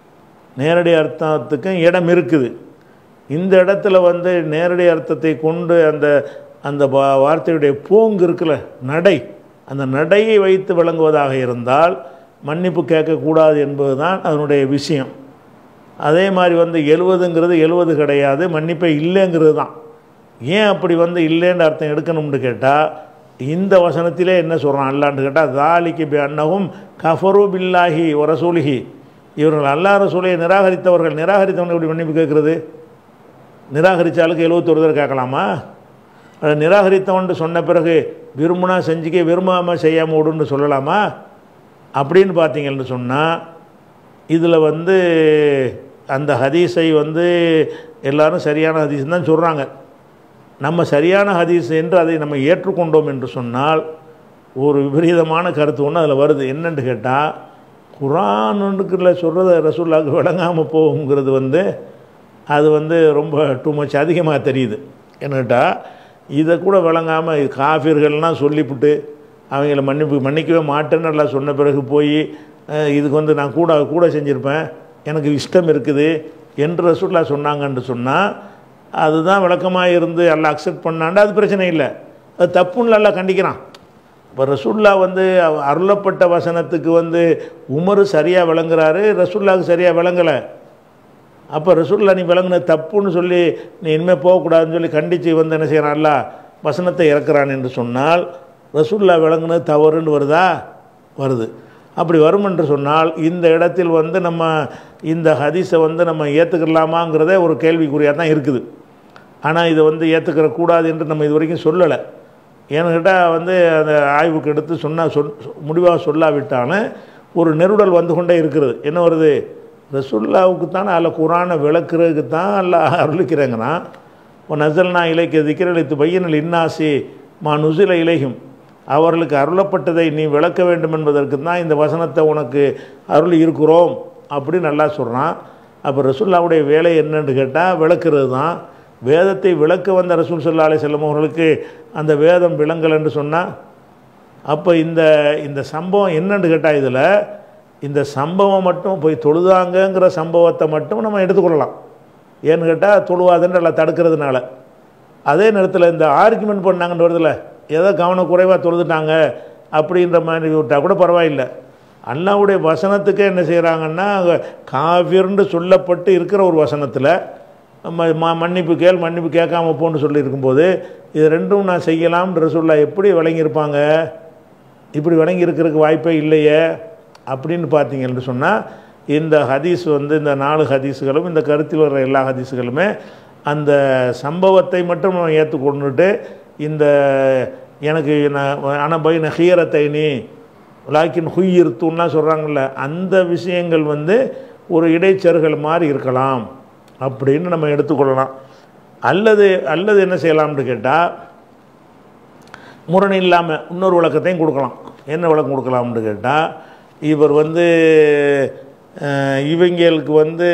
நேரடி அர்த்தத்துக்கும் இடம் இருக்குது இந்த இடத்துல வந்து நேரடி அர்த்தத்தை கொண்டு அந்த அந்த வா- வார்த்தையுடைய போங்கு இருக்குல்ல நடை அந்த நடையை வைத்து விளங்குவதாக இருந்தால் மன்னிப்பு கேட்கக்கூடாது என்பது தான் அதனுடைய விஷயம் அதே மாதிரி வந்து எழுவதுங்கிறது எழுவது கிடையாது மன்னிப்பே இல்லைங்கிறது தான் ஏன் அப்படி வந்து இல்லைன்ற அர்த்தம் எடுக்கணும்னு கேட்டால் இந்த வசனத்திலே என்ன சொல்கிறான் அல்லான்னு கேட்டால் தாலிக்கு பி அன்னகும் கஃபரு பில்லாஹி ஒரசூலிஹி இவர்கள் அல்லா ரசூலை நிராகரித்தவர்கள் நிராகரித்தவங்க எப்படி மன்னிப்பு கேட்குறது நிராகரித்தாலுக்கு எழுபத்தொரு தடவை கேட்கலாமா அதை நிராகரித்தவன்ட்டு சொன்ன பிறகு விரும்புனா செஞ்சுக்க விரும்பாமல் செய்யாமல் விடுன்னு சொல்லலாமா அப்படின்னு பார்த்தீங்கன்னு சொன்னால் இதில் வந்து அந்த ஹதீஸை வந்து எல்லாரும் சரியான ஹதீஸ் தான் சொல்கிறாங்க நம்ம சரியான ஹதீஸ் என்று அதை நம்ம ஏற்றுக்கொண்டோம் என்று சொன்னால் ஒரு விபரீதமான கருத்து ஒன்று அதில் வருது என்னன்னு கேட்டால் குரானுக்குள்ள சொல்கிறத ரசூல்லாவுக்கு விளங்காமல் போகுங்கிறது வந்து அது வந்து ரொம்ப டூ மச் அதிகமாக தெரியுது என்ன கேட்டால் இதை கூட விளங்காமல் காஃபிர்கள்லாம் சொல்லிவிட்டு அவங்கள மன்னிப்பு மன்னிக்கவே மாட்டேன்னு எல்லாம் சொன்ன பிறகு போய் அஹ், இதுக்கு வந்து நான் கூட கூட செஞ்சுருப்பேன் எனக்கு இஷ்டம் இருக்குது என்று ரசூல்லா சொன்னாங்கன்னு சொன்னால் அதுதான் விளக்கமாக இருந்து எல்லாம் அக்செப்ட் பண்ணாண்டா அது பிரச்சனை இல்லை அது தப்புன்னு எல்லாம் கண்டிக்கிறான் இப்போ ரசூல்லா வந்து அவ- அருளப்பட்ட வசனத்துக்கு வந்து உமர் சரியாக விளங்குறாரு ரசூல்லாவுக்கு சரியாக விளங்கலை அப்போ ரசூல்லா நீ விளங்குன தப்புன்னு சொல்லி நீ இனிமேல் போகக்கூடாதுன்னு சொல்லி கண்டித்து வந்து என்ன செய்கிறான் அல்ல வசனத்தை இறக்குறான் என்று சொன்னால் ரசூல்லா விளங்குனது தவறுன்னு வருதா வருது அப்படி வரும் என்று சொன்னால் இந்த இடத்தில் வந்து நம்ம இந்த ஹதீஸை வந்து நம்ம ஏற்றுக்கலாமாங்கிறதே ஒரு கேள்விக்குறியாக தான் இருக்குது ஆனால் இதை வந்து ஏற்றுக்கிற கூடாது என்று நம்ம இது வரைக்கும் சொல்லலை ஏன்னு கேட்டால் வந்து அந்த ஆய்வுக்கு எடுத்து சொன்னால் சொல் முடிவாக சொல்லாவிட்டாலும் ஒரு நெருடல் வந்து கொண்டே இருக்கிறது என்ன வருது ரசுல்லாவுக்கு தானே அதில் குரானை விளக்குறதுக்கு தான் அல்ல அருளிக்கிறேங்கிறான் இப்போ நசல்னா இலைக்கு திக்கிறளித்து பையனில் இன்னாசி மா நுசில இலையும் அவர்களுக்கு அருளப்பட்டதை நீ விளக்க வேண்டும் என்பதற்கு தான் இந்த வசனத்தை உனக்கு அருள் இருக்கிறோம் அப்படின்னு நல்லா சொல்கிறான் அப்போ ரசுல்லாவுடைய வேலை என்னன்னு கேட்டால் விளக்குறது தான் வேதத்தை விளக்க வந்த ரசூல் சல்லா அலி செல்லம் அவர்களுக்கு அந்த வேதம் விளங்கல் என்று சொன்னால் அப்போ இந்த இந்த சம்பவம் என்னன்னு கேட்டால் இதில் இந்த சம்பவம் மட்டும் போய் தொழுதாங்கங்கிற சம்பவத்தை மட்டும் நம்ம எடுத்துக்கொள்ளலாம் ஏன்னு கேட்டால் தொழுவாதுன்னு எல்லாம் தடுக்கிறதுனால அதே நேரத்தில் இந்த ஆர்குமெண்ட் பண்ணாங்கன்னு வருதுல ஏதோ கவனக்குறைவாக தொழுதுட்டாங்க அப்படின்ற மாதிரி விட்டால் கூட பரவாயில்லை அல்லாவுடைய வசனத்துக்கே என்ன செய்கிறாங்கன்னா காவிர்னு சொல்லப்பட்டு இருக்கிற ஒரு வசனத்தில் ம ம- மன்னிப்பு கேள் மன்னிப்பு கேட்காம போன்னு சொல்லி இருக்கும்போது இது ரெண்டும் நான் செய்யலாம்ன்ற சொல்ல எப்படி விளங்கியிருப்பாங்க இப்படி விளங்கி இருக்கிறதுக்கு வாய்ப்பே இல்லையே அப்படின்னு பார்த்தீங்கன்னு சொன்னால் இந்த ஹதீஸ் வந்து இந்த நாலு ஹதீஸுகளும் இந்த கருத்தில் வர்ற எல்லா ஹதீஸுகளுமே அந்த சம்பவத்தை மட்டும் நம்ம ஏற்றுக்கொண்டுட்டு இந்த எனக்கு அனபை நஹீரத்தை நீ லாக்கின் ஹுய்யிருத்துன்னா சொல்கிறாங்கல்ல அந்த விஷயங்கள் வந்து ஒரு இடைச்சர்கள் மாதிரி இருக்கலாம் அப்படின்னு நம்ம எடுத்துக்கொள்ளலாம் அல்லது அல்லது என்ன செய்யலாம்னு கேட்டால் முரண் இல்லாமல் இன்னொரு விளக்கத்தையும் கொடுக்கலாம் என்ன விளக்கம் கொடுக்கலாம்னு கேட்டால் இவர் வந்து அஹ், இவங்களுக்கு வந்து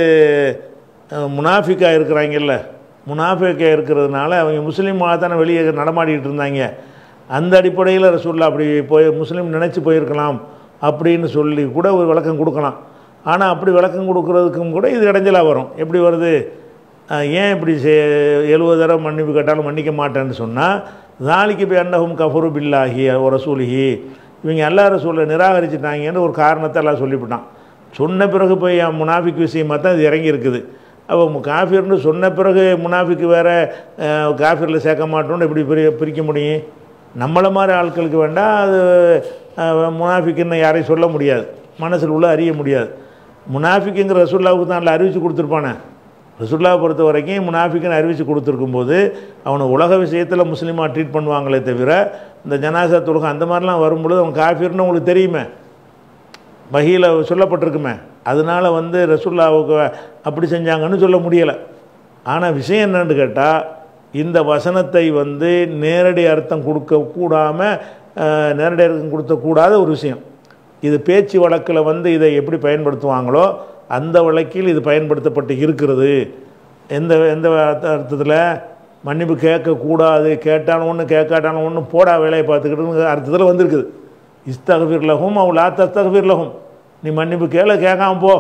முனாஃபிக்காக இருக்கிறாங்கல்ல முனாஃபிக்காக இருக்கிறதுனால அவங்க முஸ்லீமாக தானே வெளியே நடமாடிட்டு இருந்தாங்க அந்த அடிப்படையில் ரசூல்லா அப்படி போய் முஸ்லீம் நினச்சி போயிருக்கலாம் அப்படின்னு சொல்லி கூட ஒரு விளக்கம் கொடுக்கலாம் ஆனால் அப்படி விளக்கம் கொடுக்குறதுக்கும் கூட இது இடைஞ்சலாக வரும் எப்படி வருது அஹ், ஏன் இப்படி செ- எழுபது தடவை மன்னிப்பு கேட்டாலும் மன்னிக்க மாட்டேன்னு சொன்னால் நாளைக்கு போய் அன்னஹும் கஃபரு பில்லாஹி ஒரு ரசூலிஹி இவங்க எல்லா ரசூலை நிராகரிச்சிட்டாங்கன்னு ஒரு காரணத்தை எல்லாம் சொல்லிவிட்டான் சொன்ன பிறகு போய் என் முனாஃபிக் விஷயமாக தான் இது இறங்கி இருக்குது அப்போ காஃபிர்னு சொன்ன பிறகு முனாஃபிக்கு வேறு காஃபிரில் சேர்க்க மாட்டோம்னு எப்படி பிரி பிரிக்க முடியும் நம்மளை மாதிரி ஆட்களுக்கு வேண்டாம் அது அஹ், முனாஃபிக்குன்னு யாரையும் சொல்ல முடியாது மனசில் உள்ள அறிய முடியாது முனாஃபிக்குங்கிற ரசூல்லாவுக்கு தான் அல்ல அறிவித்து கொடுத்துருப்பானே ரசுல்லாவை பொறுத்த வரைக்கும் முனாஃபிக்குன்னு அறிவித்து கொடுத்துருக்கும் போது அவனை உலக விஷயத்தில் முஸ்லீமாக ட்ரீட் பண்ணுவாங்களே தவிர இந்த ஜனாசா தொழுகை அந்த மாதிரிலாம் வரும்பொழுது அவன் காஃபிர்னு உங்களுக்கு தெரியுமே வகையில் சொல்லப்பட்டிருக்குமே அதனால் வந்து ரசுல்லாவுக்கு அப்படி செஞ்சாங்கன்னு சொல்ல முடியலை ஆனால் விஷயம் என்னன்னு கேட்டால் இந்த வசனத்தை வந்து நேரடி அர்த்தம் கொடுக்க கூடாமல் நேரடி அர்த்தம் கொடுக்கக்கூடாத ஒரு விஷயம் இது பேச்சு வழக்கில் வந்து இதை எப்படி பயன்படுத்துவாங்களோ அந்த வழக்கில் இது பயன்படுத்தப்பட்டு இருக்கிறது எந்த எந்த அர்த்தத்தில் மன்னிப்பு கேட்கக்கூடாது கேட்டாலும் ஒன்று கேட்காட்டாலும் ஒன்று போடா வேலையை பார்த்துக்கிட்டு அர்த்தத்தில் வந்திருக்குது இஸ்தகஃபிர் லஹும் அவ் லா தஸ்தகஃபிர் லஹும் நீ மன்னிப்பு கேள கேட்காம போ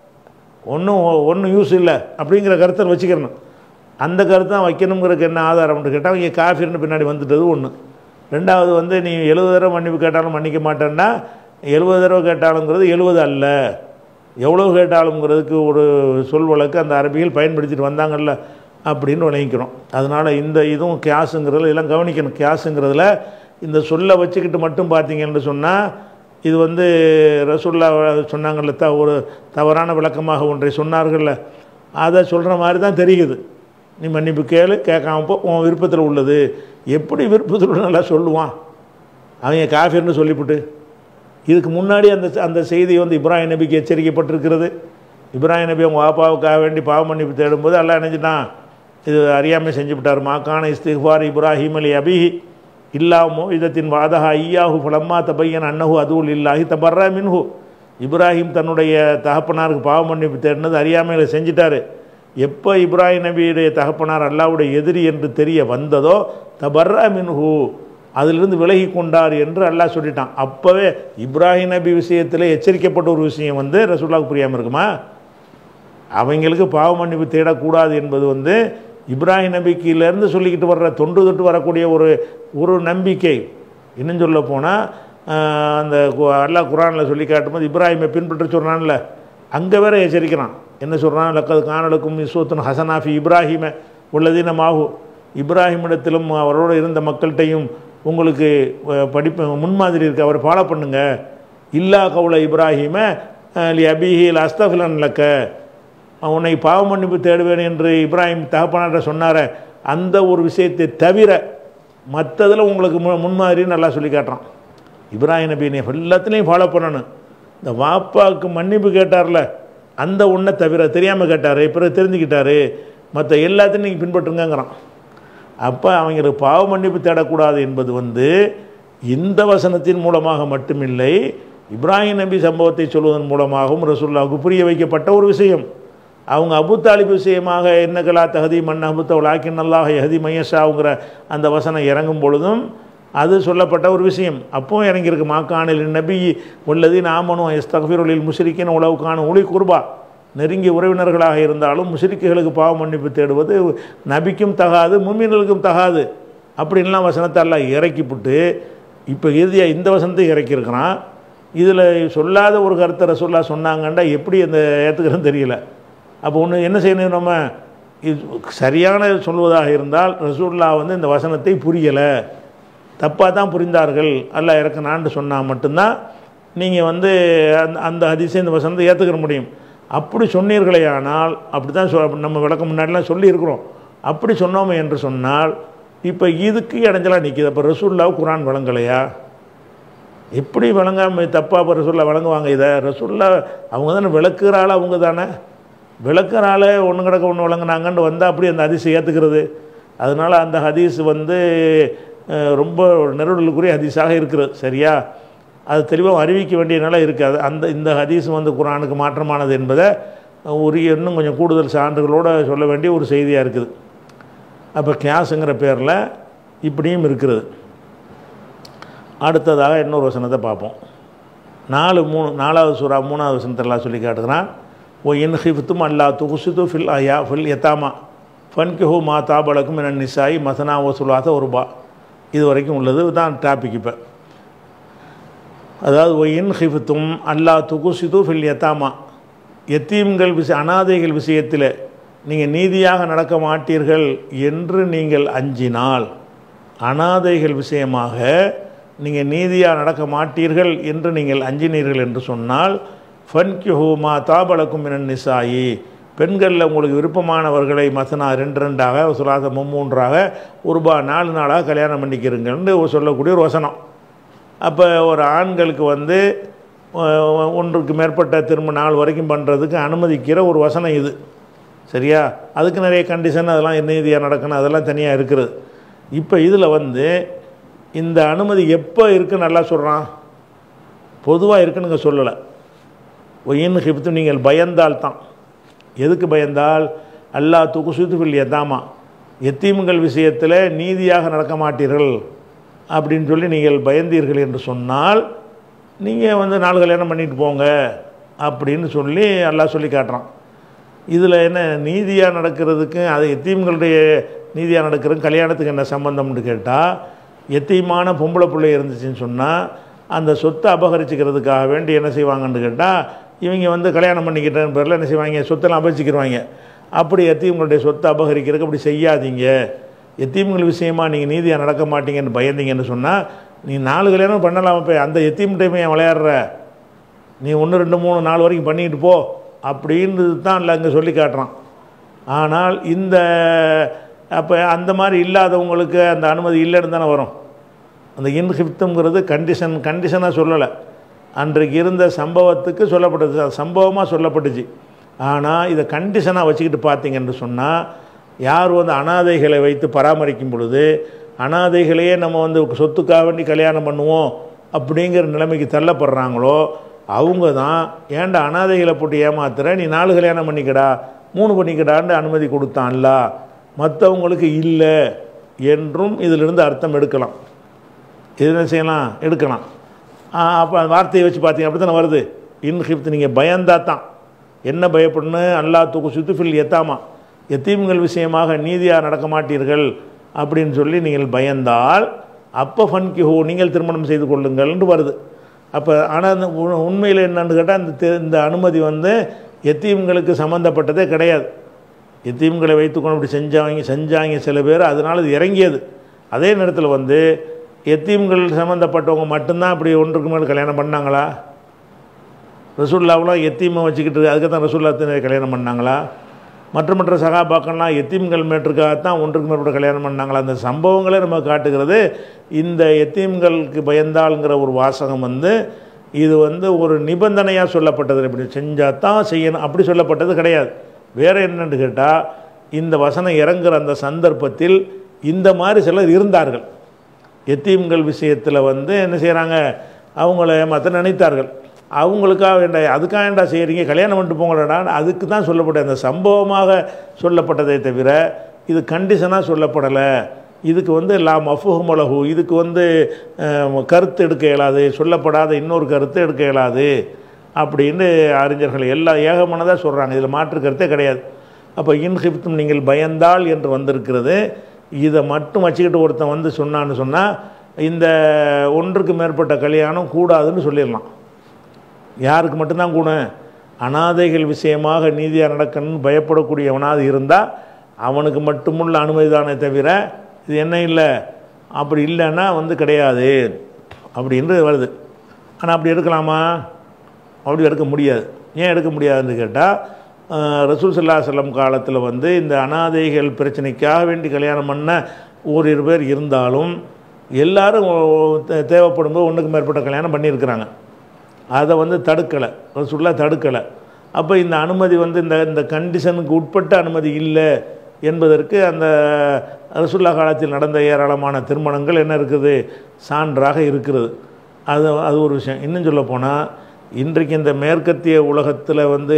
ஒன்றும் ஒன்றும் யூஸ் இல்லை அப்படிங்கிற கருத்தை வச்சுக்கிறணும் அந்த கருத்தை தான் வைக்கணுங்கிறதுக்கு என்ன ஆதாரம்னு கேட்டால் இங்கே காஃபிர்னு பின்னாடி வந்துட்டது ஒன்று ரெண்டாவது வந்து நீ எழுபது தடவை மன்னிப்பு கேட்டாலும் மன்னிக்க மாட்டேன்னா எழுபது தடவை கேட்டாலுங்கிறது எழுபது அல்ல எவ்வளோ கேட்டாலுங்கிறதுக்கு ஒரு சொல் வழக்கு அந்த அரபிகள் பயன்படுத்திட்டு வந்தாங்கல்ல அப்படின்னு விளங்கிக்கிறோம் அதனால் இந்த இதுவும் கேஸுங்கிறதுல எல்லாம் கவனிக்கணும் கேஸுங்கிறதுல இந்த சொல்லை வச்சுக்கிட்டு மட்டும் பார்த்தீங்கன்னு சொன்னால் இது வந்து ரசுல்லா சொன்னாங்கல்ல த ஒரு தவறான விளக்கமாக ஒன்றை சொன்னார்கள்ல அதை சொல்கிற மாதிரி தான் தெரியுது நீ மன்னிப்பு கேளு கேட்காம போ உன் விருப்பத்தில் உள்ளது எப்படி விருப்பத்தில் உள்ள நல்லா சொல்லுவான் அவங்க காஃபிர்னு சொல்லிவிட்டு இதுக்கு முன்னாடி அந்த அந்த செய்தி வந்து இப்ராஹிம் நபிக்கு எச்சரிக்கப்பட்டிருக்கிறது இப்ராஹிம் நபி அவங்க வாப்பாவுக்காக வேண்டி பாவ மன்னிப்பு தேடும்போது எல்லாம் நினைச்சிட்டான் இது அறியாமல் செஞ்சு விட்டார் மாக்கான இஸ்திஃபார் இப்ராஹிம் அலி அபிஹி இல்லாமோ இதத்தின் வாதகா ஐயாஹு ஃபலம்மா தபையன் அன்னஹு அதுவுல் இல்லாஹி தபர்ரா மின்ஹு இப்ராஹிம் தன்னுடைய தகப்பனாருக்கு பாவ மன்னிப்பு தேடினது அறியாமையில் செஞ்சிட்டாரு எப்போ இப்ராஹிம் நபியுடைய தகப்பனார் அல்லாவுடைய எதிரி என்று தெரிய வந்ததோ தபர்ரா மின்ஹு அதிலிருந்து விலகி கொண்டார் என்று அல்லாஹ் சொல்லிட்டான் அப்போவே இப்ராஹிம் நபி விஷயத்தில் எச்சரிக்கப்பட்ட ஒரு விஷயம் வந்து ரசூல்லாவுக்கு புரியாமல் இருக்குமா அவங்களுக்கு பாவ மன்னிப்பு தேடக்கூடாது என்பது வந்து இப்ராஹிம் நபிக்கையிலேருந்து சொல்லிக்கிட்டு வர்ற தொன்று தொட்டு வரக்கூடிய ஒரு ஒரு நம்பிக்கை இன்னும் சொல்ல போனால் அந்த கு- அல்லாஹ் குரானில் சொல்லி காட்டும்போது இப்ராஹிமை பின்பற்ற சொல்கிறான்ல அங்கே வேற எச்சரிக்கிறான் என்ன சொல்கிறான் லக்கது காணலுக்கும் இஸ்வத்துன் ஹசனாஃபி இப்ராஹிம உள்ளதீன மாகு இப்ராஹிமிடத்திலும் அவரோடு இருந்த மக்கள்கிட்டையும் உங்களுக்கு அஹ், படிப்பு முன்மாதிரி இருக்குது அவரை ஃபாலோ பண்ணுங்க இல்லா கவுல இப்ராஹிம அஹ், லி அபிஹி அஸ்தஃபிலன் லக்க உன்னை பாவ மன்னிப்பு தேடுவேன் என்று இப்ராஹிம் தகப்பனார்ட்ட சொன்னார அந்த ஒரு விஷயத்தை தவிர மற்றதில் உங்களுக்கு மு முன்மாதிரி நல்லா சொல்லி காட்டுறான் இப்ராஹிம் நபி நீ எல்லாத்துலேயும் ஃபாலோ பண்ணணும் இந்த வாப்பாவுக்கு மன்னிப்பு கேட்டார்ல அந்த ஒன்றை தவிர தெரியாமல் கேட்டார் பிறகு தெரிஞ்சுக்கிட்டாரு மற்ற எல்லாத்தையும் நீங்கள் பின்பற்றுங்கங்கிறான் அப்போ அவங்களுக்கு பாவ மன்னிப்பு தேடக்கூடாது என்பது வந்து இந்த வசனத்தின் மூலமாக மட்டுமில்லை இப்ராஹிம் நபி சம்பவத்தை சொல்வதன் மூலமாகவும் ரசூல்லாவுக்கு புரிய வைக்கப்பட்ட ஒரு விஷயம் அவங்க அபு தாலிப் விஷயமாக என்னகலா தகுதி மண் அபுத்த லாக்கின் அல்லாஹ் ஹதி மையஷாவுங்கிற அந்த வசனம் இறங்கும் பொழுதும் அது சொல்லப்பட்ட ஒரு விஷயம் அப்பவும் இறங்கியிருக்கு மாக்கானில் நபி உள்ளது நாமனும் எஸ்தகஃபிரொலில் முஷரிக்கின் உளவுக்கான ஒளி குர்பா நெருங்கிய உறவினர்களாக இருந்தாலும் முஷரிக்குகளுக்கு பாவ மன்னிப்பு தேடுவது நபிக்கும் தகாது மும்மின்களுக்கும் தகாது அப்படின்லாம் வசனத்தை எல்லாம் இறக்கிவிட்டு இப்போ இறுதியாக இந்த வசனத்தை இறக்கியிருக்கிறான் இதில் சொல்லாத ஒரு கருத்தை ரசூல்லா சொன்னாங்கண்டா எப்படி அந்த ஏற்றுக்கிறதுன்னு தெரியல அப்போ ஒன்று என்ன செய்யணும் நம்ம இது சரியான சொல்வதாக இருந்தால் ரசூல்லா வந்து இந்த வசனத்தை புரியலை தப்பாக தான் புரிந்தார்கள் அல்லாஹ் இறக்குனான்னு சொன்னால் மட்டும்தான் நீங்கள் வந்து அந்த அந்த ஹதீஸை இந்த வசனத்தை ஏற்றுக்கிற முடியும் அப்படி சொன்னீர்களே ஆனால் அப்படி தான் சொ நம்ம விளக்கம் முன்னாடிலாம் சொல்லியிருக்கிறோம் அப்படி சொன்னோமே என்று சொன்னால் இப்போ இதுக்கு இடைஞ்சலாக நிற்கிது அப்போ ரசூல்லாவு குரான் வழங்கலையா எப்படி வழங்காம தப்பாக இப்போ ரசூல்லா வழங்குவாங்க இதை ரசூல்லா அவங்க தானே விளக்குற ஆள் அவங்க தானே விளக்குற ஆளே ஒன்று கிடக்க ஒன்று வழங்குனாங்கன்னு வந்தால் அப்படி அந்த ஹதீஸை ஏற்றுக்கிறது அதனால் அந்த ஹதீஸ் வந்து அஹ், ரொம்ப நெருடலுக்குரிய ஹதீஸாக இருக்கிறது சரியா அது தெளிவாக அறிவிக்க வேண்டிய நிலை இருக்காது அந்த இந்த ஹதீஸ் வந்து குரானுக்கு மாற்றமானது என்பதை உரிய இன்னும் கொஞ்சம் கூடுதல் சான்றுகளோடு சொல்ல வேண்டிய ஒரு செய்தியாக இருக்குது அப்போ கியாஸுங்கிற பேரில் இப்படியும் இருக்கிறது அடுத்ததாக இன்னொரு வசனத்தை பார்ப்போம் நாலு மூணு நாலாவது சூறா மூணாவது வசனத்தெல்லாம் சொல்லி காட்டுகிறான் ஓ இன் ஹிஃப்தும் அல்லா துகுசுது ஃபில் அயா ஃபில் எத்தாமா ஃபன்கிஹு மா தாபலக்கும் என நிசாயி மசனா வசூலாத ஒரு பா இது வரைக்கும் உள்ளது தான் டாபிக் இப்போ அதாவது ஒ இன் ஹிஃப்தும் அல்லா துகுசிது ஃபில் எத்தாமா எத்தீம்கள் விஷய அனாதைகள் விஷயத்தில் நீங்கள் நீதியாக நடக்க மாட்டீர்கள் என்று நீங்கள் அஞ்சினால் அனாதைகள் விஷயமாக நீங்கள் நீதியாக நடக்க மாட்டீர்கள் என்று நீங்கள் அஞ்சினீர்கள் என்று சொன்னால் ஃபன்கிஹூமா தாபலக்கும் மினன் நிசாயி பெண்களில் உங்களுக்கு விருப்பமானவர்களை மசனா ரெண்டு ரெண்டாக சுலாத மும்மூன்றாக ஒருபா நாலு நாளாக கல்யாணம் பண்ணிக்கிறீங்கன்னு சொல்லக்கூடிய ஒரு வசனம் அப்போ ஒரு ஆண்களுக்கு வந்து அஹ், ஒன்றுக்கு மேற்பட்ட திரும்ப நாள் வரைக்கும் பண்ணுறதுக்கு அனுமதிக்கிற ஒரு வசனம் இது சரியா அதுக்கு நிறைய கண்டிஷன் அதெல்லாம் நீதியாக நடக்கணும் அதெல்லாம் தனியாக இருக்கிறது இப்போ இதில் வந்து இந்த அனுமதி எப்போ இருக்குன்னு நல்லா சொல்கிறான் பொதுவாக இருக்குன்னு சொல்லலை ஒயின் ஹிப்து நீங்கள் பயந்தால் தான் எதுக்கு பயந்தால் அல்லாஹ் துகுசுத்துவில் எதாமா எத்தீம்கள் விஷயத்தில் நீதியாக நடக்க மாட்டீர்கள் அப்படின்னு சொல்லி நீங்கள் பயந்தீர்கள் என்று சொன்னால் நீங்கள் வந்து நாலு கல்யாணம் பண்ணிட்டு போங்க அப்படின்னு சொல்லி அல்லாஹ் சொல்லி காட்டுறான் இதில் என்ன நீதியாக நடக்கிறதுக்கு அது எத்தீம்களுடைய நீதியாக நடக்கிறது கல்யாணத்துக்கு என்ன சம்பந்தம்னு கேட்டால் எத்தீமான பொம்பளை பிள்ளை இருந்துச்சுன்னு சொன்னால் அந்த சொத்தை அபகரிச்சுக்கிறதுக்காக வேண்டி என்ன செய்வாங்கன்னு கேட்டால் இவங்க வந்து கல்யாணம் பண்ணிக்கிட்டேன்னு பேரில் என்ன செய்வாங்க சொத்தெல்லாம் அபகரிச்சுக்கிடுவாங்க அப்படி எத்தீம்களுடைய சொத்தை அபகரிக்கிறதுக்கு அப்படி செய்யாதீங்க எத்தீம்கள் விஷயமா நீங்கள் நீதியாக நடக்க மாட்டீங்கன்னு பயந்தீங்கன்னு சொன்னால் நீ நாலு கல்யாணம் பண்ணலாம் இப்போ அந்த எத்தீம் டைமே விளையாடுற நீ ஒன்று ரெண்டு மூணு நாலு வரைக்கும் பண்ணிட்டு போ அப்படின்னு தான் இல்லை அங்கே சொல்லி காட்டுறான் ஆனால் இந்த அப்போ அந்த மாதிரி இல்லாதவங்களுக்கு அந்த அனுமதி இல்லைன்னு தானே வரும் அந்த இன்ஹிப்துங்கிறது கண்டிஷன் கண்டிஷனாக சொல்லலை அன்றைக்கு இருந்த சம்பவத்துக்கு சொல்லப்பட்டது அது சம்பவமாக சொல்லப்பட்டுச்சு ஆனால் இதை கண்டிஷனாக வச்சுக்கிட்டு பார்த்தீங்கன்னு சொன்னால் யார் வந்து அனாதைகளை வைத்து பராமரிக்கும் பொழுது அனாதைகளையே நம்ம வந்து சொத்துக்காக வேண்டி கல்யாணம் பண்ணுவோம் அப்படிங்கிற நிலைமைக்கு தள்ளப்படுறாங்களோ அவங்க தான் ஏன்டா அனாதைகளை போட்டு ஏமாத்துற நீ நாலு கல்யாணம் பண்ணிக்கடா மூணு பண்ணிக்கடான்னு அனுமதி கொடுத்தான்ல மற்றவங்களுக்கு இல்லை என்றும் இதிலிருந்து அர்த்தம் எடுக்கலாம் இது என்ன செய்யலாம் எடுக்கலாம் அப்போ அந்த வார்த்தையை வச்சு பார்த்தீங்க அப்படி தானே வருது இன்ஹிப்த் நீங்கள் பயந்தா தான் என்ன பயப்படணும் அல்லா தூக்கு சுத்துஃபில் எத்தாமா எத்தீம்கள் விஷயமாக நீதியாக நடக்க மாட்டீர்கள் அப்படின்னு சொல்லி நீங்கள் பயந்தால் அப்போ ஃபன்கிஹோ நீங்கள் திருமணம் செய்து கொள்ளுங்கள்னு வருது அப்போ ஆனால் அந்த உ- உண்மையில் என்னன்னு கேட்டால் இந்த தெ- இந்த அனுமதி வந்து எத்தீம்களுக்கு சம்மந்தப்பட்டதே கிடையாது எத்தீம்களை வைத்துக்கொண்டு இப்படி செஞ்சாங்க செஞ்சாங்க சில பேர் அதனால் இது இறங்கியது அதே நேரத்தில் வந்து எத்தீம்கள் சம்மந்தப்பட்டவங்க மட்டும்தான் இப்படி ஒன்றுக்கு மேலே கல்யாணம் பண்ணாங்களா ரசூல்லாவெலாம் எத்தீமை வச்சுக்கிட்டு அதுக்கு தான் ரசூல்லா தின கல்யாணம் பண்ணாங்களா மற்ற மற்ற சகாபாக்கள்லாம் எத்தீம்கள் மேட்டுக்காகத்தான் ஒன்றுக்கு மேற்பட்ட கல்யாணம் பண்ணாங்களா அந்த சம்பவங்களே நம்ம காட்டுகிறது இந்த எத்தீம்களுக்கு பயந்தாளுங்கிற ஒரு வாசகம் வந்து இது வந்து ஒரு நிபந்தனையாக சொல்லப்பட்டது இப்படி செஞ்சால் தான் செய்யணும் அப்படி சொல்லப்பட்டது கிடையாது வேறு என்னன்னு கேட்டால் இந்த வசனம் இறங்குற அந்த சந்தர்ப்பத்தில் இந்த மாதிரி சிலர் இருந்தார்கள் எத்தீம்கள் விஷயத்தில் வந்து என்ன செய்கிறாங்க அவங்கள ஏமாத்த நினைத்தார்கள் அவங்களுக்காக வேண்ட அதுக்காக வேண்டா செய்கிறீங்க கல்யாணம் பண்ணிட்டு போங்கடான்னு அதுக்கு தான் சொல்லப்பட்ட அந்த சம்பவமாக சொல்லப்பட்டதை தவிர இது கண்டிஷனாக சொல்லப்படலை இதுக்கு வந்து லா மஃபுஹுமலஹு இதுக்கு வந்து அஹ், கருத்து எடுக்க இயலாது சொல்லப்படாத இன்னொரு கருத்து எடுக்க இயலாது அப்படின்னு அறிஞர்கள் எல்லா ஏகமானதாக சொல்கிறாங்க இதில் மாற்று கருத்தே கிடையாது அப்போ இன்ஹிப்தும் நீங்கள் பயந்தால் என்று வந்திருக்கிறது இதை மட்டும் வச்சுக்கிட்டு ஒருத்தன் வந்து சொன்னான்னு சொன்னால் இந்த ஒன்றுக்கு மேற்பட்ட கல்யாணம் கூடாதுன்னு சொல்லிடலாம் யாருக்கு மட்டும்தான் கூட அனாதைகள் விஷயமாக நீதியாக நடக்கணும்னு பயப்படக்கூடியவனாவது இருந்தால் அவனுக்கு மட்டுமுள்ள அனுமதி தானே தவிர இது என்ன இல்லை அப்படி இல்லைன்னா வந்து கிடையாது அப்படின்னு வருது ஆனால் அப்படி எடுக்கலாமா அப்படி எடுக்க முடியாது ஏன் எடுக்க முடியாதுன்னு கேட்டால் ரசூல் சல்லா செல்லம் காலத்தில் வந்து இந்த அனாதைகள் பிரச்சனைக்காக வேண்டி கல்யாணம் பண்ண ஓரிரு பேர் இருந்தாலும் எல்லாரும் தே- தேவைப்படும் போது ஒன்றுக்கு மேற்பட்ட கல்யாணம் பண்ணியிருக்கிறாங்க அதை வந்து தடுக்கலை ரசூல்லா தடுக்கலை அப்போ இந்த அனுமதி வந்து இந்த இந்த கண்டிஷனுக்கு உட்பட்ட அனுமதி இல்லை என்பதற்கு அந்த ரசூல்லா காலத்தில் நடந்த ஏராளமான திருமணங்கள் என்ன இருக்குது சான்றாக இருக்கிறது அது அது ஒரு விஷயம் இன்னும் சொல்ல போனால் இன்றைக்கு இந்த மேற்கத்திய உலகத்தில் வந்து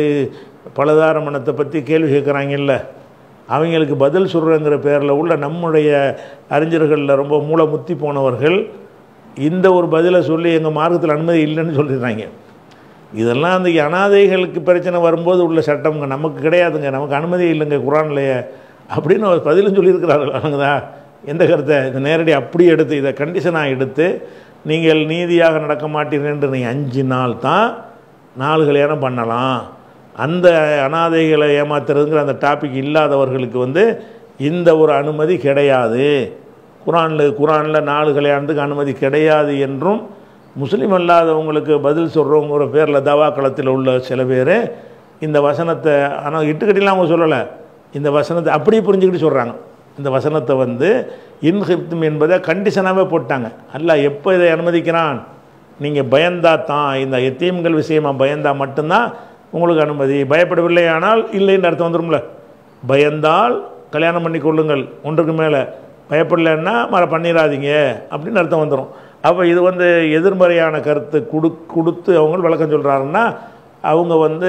பலதார மனத்தை பற்றி கேள்வி கேட்குறாங்கல்ல அவங்களுக்கு பதில் சொல்கிறங்கிற பேரில் உள்ள நம்முடைய அறிஞர்களில் ரொம்ப மூளை முத்தி போனவர்கள் இந்த ஒரு பதிலை சொல்லி எங்கள் மார்க்கத்தில் அனுமதி இல்லைன்னு சொல்லிடுறாங்க இதெல்லாம் அந்த அனாதைகளுக்கு பிரச்சனை வரும்போது உள்ள சட்டம்ங்க நமக்கு கிடையாதுங்க நமக்கு அனுமதி இல்லைங்க குரான்லையே அப்படின்னு ஒரு பதிலும் சொல்லியிருக்கிறார்கள் அவங்கதா எந்த கருத்தை இந்த நேரடி அப்படி எடுத்து இதை கண்டிஷனாக எடுத்து நீங்கள் நீதியாக நடக்க மாட்டீர்கள் என்று நீங்கள் அஞ்சு நாள் தான் நாலு கல்யாணம் பண்ணலாம் அந்த அனாதைகளை ஏமாத்துறதுங்கிற அந்த டாபிக் இல்லாதவர்களுக்கு வந்து இந்த ஒரு அனுமதி கிடையாது குரானில் குரானில் நாலு கல்யாணத்துக்கு அனுமதி கிடையாது என்றும் முஸ்லீம் அல்லாதவங்களுக்கு பதில் சொல்கிறவங்கிற பேரில் தவாக்களத்தில் உள்ள சில பேர் இந்த வசனத்தை ஆனால் இட்டுக்கட்டிலாம் அவங்க சொல்லலை இந்த வசனத்தை அப்படியே புரிஞ்சுக்கிட்டு சொல்கிறாங்க இந்த வசனத்தை வந்து இன்ஹிப்தும் என்பதை கண்டிஷனாகவே போட்டாங்க அல்லாஹ் எப்போ இதை அனுமதிக்கிறான் நீங்கள் பயந்தா தான் இந்த எத்தீம்கள் விஷயமா பயந்தா மட்டும்தான் உங்களுக்கு அனுமதி பயப்படவில்லை ஆனால் இல்லைன்னு அர்த்தம் வந்துரும்ல பயந்தால் கல்யாணம் பண்ணி கொள்ளுங்கள் ஒன்றுக்கு மேலே பயப்படலைன்னா மர பண்ணிடாதீங்க அப்படின்னு அர்த்தம் வந்துடும் அப்போ இது வந்து எதிர்மறையான கருத்து கொடு கொடுத்து அவங்க விளக்கம் சொல்கிறாருன்னா அவங்க வந்து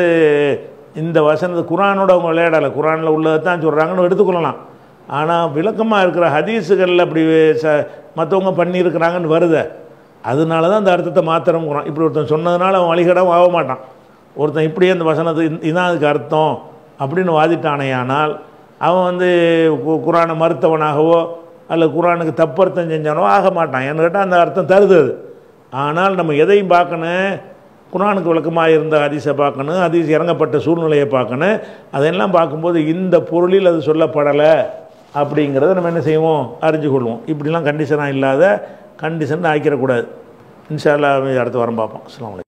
இந்த வசனத்தை குரானோட அவங்க விளையாடலை குரானில் உள்ளதை தான் சொல்கிறாங்கன்னு எடுத்துக்கொள்ளலாம் ஆனால் விளக்கமாக இருக்கிற ஹதீஸுகளில் அப்படி ச மற்றவங்க பண்ணியிருக்கிறாங்கன்னு வருது அதனால தான் அந்த அர்த்தத்தை மாத்திரம் குரான் இப்படி ஒருத்தன் சொன்னதுனால அவன் வழிகடவும் ஆக மாட்டான் ஒருத்தன் இப்படியே இந்த வசனத்தை இந்த- இதான் அதுக்கு அர்த்தம் அப்படின்னு வாதிட்டானேயானால் அவன் வந்து கு- குரானை மறுத்தவனாகவோ அல்ல குரானுக்கு தப்பர்த்தம் செஞ்சானோ ஆக மாட்டான் ஏன்னு கேட்டால் அந்த அர்த்தம் தருது அது ஆனால் நம்ம எதையும் பார்க்கணும் குரானுக்கு விளக்கமாக இருந்த ஹதீஸை பார்க்கணும் ஹதீஸ் இறங்கப்பட்ட சூழ்நிலையை பார்க்கணும் அதெல்லாம் பார்க்கும்போது இந்த பொருளில் அது சொல்லப்படலை அப்படிங்கிறத நம்ம என்ன செய்வோம் அறிஞ்சு கொள்வோம் இப்படிலாம் கண்டிஷனாக இல்லாத கண்டிஷன் ஆக்கிடக்கூடாது இன்ஷா அல்லாஹ் அடுத்த வாரம் பார்ப்போம் அஸ்ஸலாமு அலைக்கும்